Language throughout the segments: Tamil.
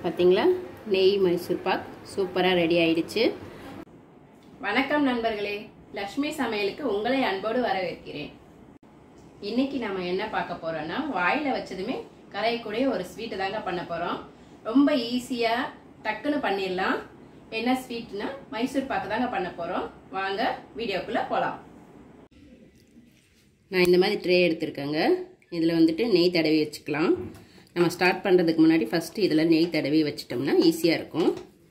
பார்த்தீங்களா நெய் மைசூர் பாக் சூப்பராக ரெடி ஆயிடுச்சு வணக்கம் நண்பர்களே லக்ஷ்மி சமையலுக்கு உங்களை அன்போடு வரவேற்கிறேன் இன்னைக்கு நம்ம என்ன பார்க்க போறோம்னா வாயில வச்சதுமே கரையக்கூடிய ஒரு ஸ்வீட்டு தாங்க பண்ண போறோம் ரொம்ப ஈஸியா டக்குன்னு பண்ணிடலாம் என்ன ஸ்வீட்னா மைசூர் பாக்கு தாங்க பண்ண போறோம் வாங்க வீடியோக்குள்ள போலாம் நான் இந்த மாதிரி ட்ரே எடுத்திருக்கேங்க இதில் வந்துட்டு நெய் தடவி வச்சுக்கலாம் நம்ம ஸ்டார்ட் பண்ணுறதுக்கு முன்னாடி ஃபஸ்ட்டு இதில் நெய் தடவி வச்சிட்டோம்னா ஈஸியாக இருக்கும்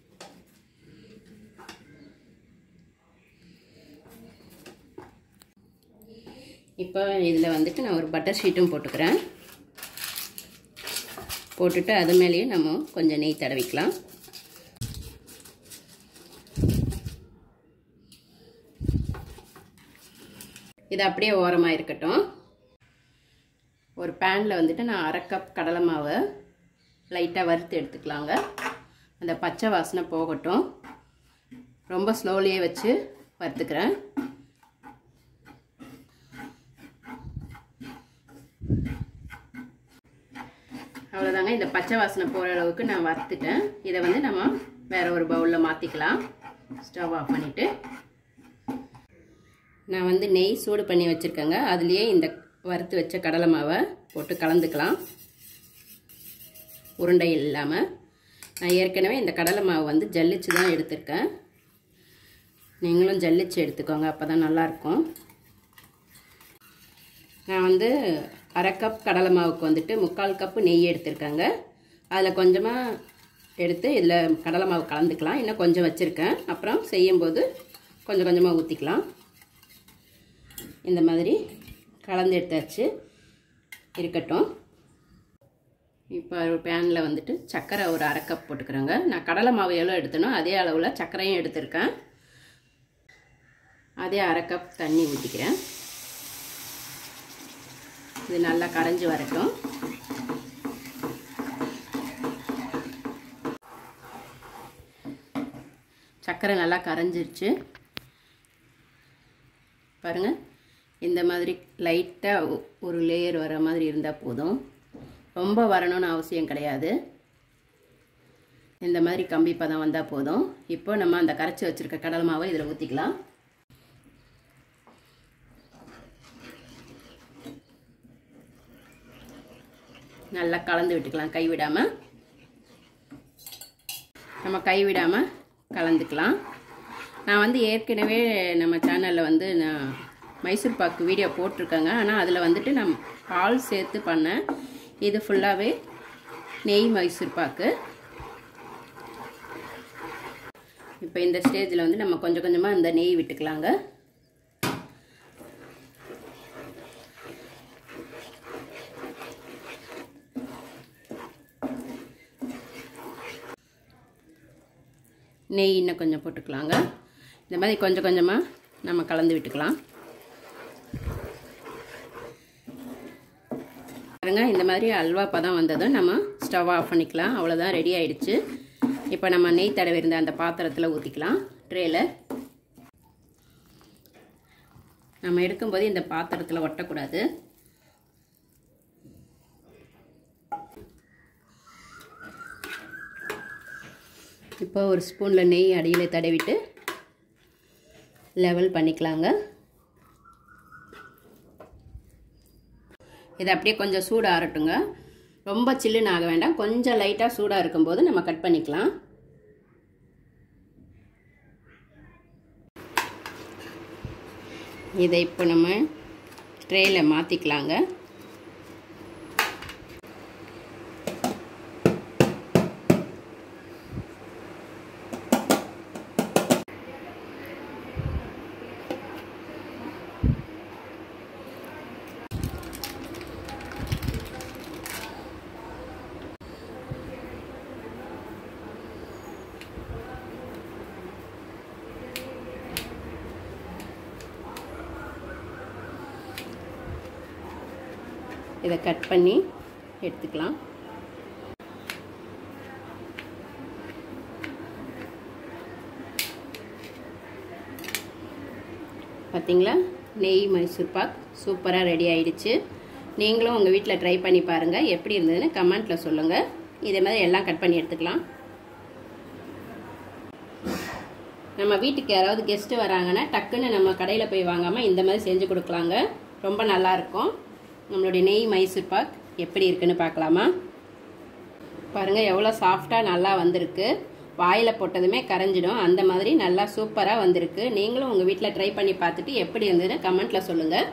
இப்போ இதில் வந்துட்டு நான் ஒரு பட்டர் ஷீட்டும் போட்டுக்கிறேன் போட்டுட்டு அது மேலேயும் நம்ம கொஞ்சம் நெய் தடவிக்கலாம் இது அப்படியே ஓரமாக இருக்கட்டும் ஒரு பேனில் வந்துட்டு நான் அரை கப் கடலை மாவை லைட்டாக வறுத்து எடுத்துக்கலாங்க அந்த பச்சை வாசனை போகட்டும் ரொம்ப ஸ்லோலியே வச்சு வறுத்துக்கிறேன் அவ்வளோதாங்க இந்த பச்சை வாசனை போகிற அளவுக்கு நான் வறுத்துட்டேன் இதை வந்து நம்ம வேறு ஒரு பவுலில் மாற்றிக்கலாம் ஸ்டவ் ஆஃப் பண்ணிவிட்டு நான் வந்து நெய் சூடு பண்ணி வச்சுருக்கேங்க அதுலேயே இந்த வறுத்து வச்ச கடலை மாவை போட்டு கலந்துக்கலாம் உருண்டை இல்லாமல் நான் ஏற்கனவே இந்த கடலை மாவு வந்து ஜல்லிச்சு தான் எடுத்திருக்கேன் நீங்களும் ஜல்லிச்சு எடுத்துக்கோங்க அப்போ தான் நல்லாயிருக்கும் நான் வந்து அரை கப் கடலை மாவுக்கு வந்துட்டு முக்கால் கப்பு நெய் எடுத்திருக்கேங்க அதில் கொஞ்சமாக எடுத்து இதில் கடலை மாவு கலந்துக்கலாம் இன்னும் கொஞ்சம் வச்சுருக்கேன் அப்புறம் செய்யும்போது கொஞ்சம் கொஞ்சமாக ஊற்றிக்கலாம் இந்த மாதிரி கலந்து எடுத்தாச்சு இருக்கட்டும் இப்போ ஒரு பேனில் வந்துட்டு சர்க்கரை ஒரு அரை கப் போட்டுக்கிறேங்க நான் கடலை மாவு எவ்வளோ எடுத்தனோ அதே அளவில் சர்க்கரையும் எடுத்திருக்கேன் அதே அரை கப் தண்ணி ஊற்றிக்கிறேன் இது நல்லா கரைஞ்சி வரட்டும் சர்க்கரை நல்லா கரைஞ்சிருச்சு பாருங்கள் இந்த மாதிரி லைட்டாக ஒரு லேயர் வர மாதிரி இருந்தால் போதும் ரொம்ப வரணும்னு அவசியம் கிடையாது இந்த மாதிரி கம்பி பதம் வந்தால் போதும் இப்போ நம்ம அந்த கரைச்சி வச்சுருக்க கடல் மாவை இதில் ஊற்றிக்கலாம் நல்லா கலந்து விட்டுக்கலாம் கைவிடாமல் நம்ம கைவிடாமல் கலந்துக்கலாம் நான் வந்து ஏற்கனவே நம்ம சேனலில் வந்து நான் மைசூர் பாக்கு வீடியோ போட்டிருக்கேங்க ஆனால் அதில் வந்துட்டு நான் பால் சேர்த்து பண்ணேன் இது ஃபுல்லாகவே நெய் மைசூர் பாக்கு இப்போ இந்த ஸ்டேஜில் வந்து நம்ம கொஞ்சம் கொஞ்சமாக இந்த நெய் விட்டுக்கலாங்க நெய் இன்னும் கொஞ்சம் போட்டுக்கலாங்க இந்த மாதிரி கொஞ்சம் கொஞ்சமாக நம்ம கலந்து விட்டுக்கலாம் பாருங்க இந்த மாதிரி அல்வா பதம் வந்ததும் நம்ம ஸ்டவ் ஆஃப் பண்ணிக்கலாம் அவ்வளோதான் ரெடி ஆயிடுச்சு இப்போ நம்ம நெய் தடவி இருந்த அந்த பாத்திரத்தில் ஊற்றிக்கலாம் ட்ரேயில் நம்ம எடுக்கும்போது இந்த பாத்திரத்தில் ஒட்டக்கூடாது இப்போ ஒரு ஸ்பூனில் நெய் அடியில் தடவிட்டு லெவல் பண்ணிக்கலாங்க இது அப்படியே கொஞ்சம் சூடு ஆறட்டுங்க ரொம்ப சில்லுன்னு ஆக வேண்டாம் கொஞ்சம் லைட்டாக சூடாக இருக்கும்போது நம்ம கட் பண்ணிக்கலாம் இதை இப்போ நம்ம ட்ரேயில் மாற்றிக்கலாங்க இதை கட் பண்ணி எடுத்துக்கலாம் பார்த்தீங்களா நெய் மைசூர் பாக் சூப்பராக ரெடி ஆயிடுச்சு நீங்களும் உங்கள் வீட்டில் ட்ரை பண்ணி பாருங்கள் எப்படி இருந்ததுன்னு கமெண்ட்டில் சொல்லுங்கள் இதே மாதிரி எல்லாம் கட் பண்ணி எடுத்துக்கலாம் நம்ம வீட்டுக்கு யாராவது கெஸ்ட்டு வராங்கன்னா டக்குன்னு நம்ம கடையில் போய் வாங்காமல் இந்த மாதிரி செஞ்சு கொடுக்கலாங்க ரொம்ப நல்லாயிருக்கும் நம்மளுடைய நெய் மைசூர் பாக் எப்படி இருக்குன்னு பார்க்கலாமா பாருங்கள் எவ்வளோ சாஃப்டாக நல்லா வந்திருக்கு வாயில் போட்டதுமே கரைஞ்சிடும் அந்த மாதிரி நல்லா சூப்பராக வந்திருக்கு நீங்களும் உங்கள் வீட்டில் ட்ரை பண்ணி பார்த்துட்டு எப்படி இருந்ததுன்னு கமெண்ட்டில் சொல்லுங்கள்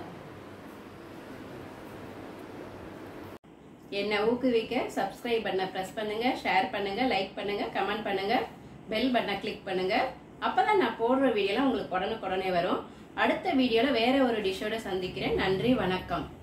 என்னை ஊக்குவிக்க சப்ஸ்கிரைப் பண்ண ப்ரெஸ் பண்ணுங்கள் ஷேர் பண்ணுங்கள் லைக் பண்ணுங்கள் கமெண்ட் பண்ணுங்கள் பெல் பட்டனை கிளிக் பண்ணுங்கள் அப்போ தான் நான் போடுற வீடியோலாம் உங்களுக்கு உடனுக்குடனே வரும் அடுத்த வீடியோவில் வேற ஒரு டிஷ்ஷோட சந்திக்கிறேன் நன்றி வணக்கம்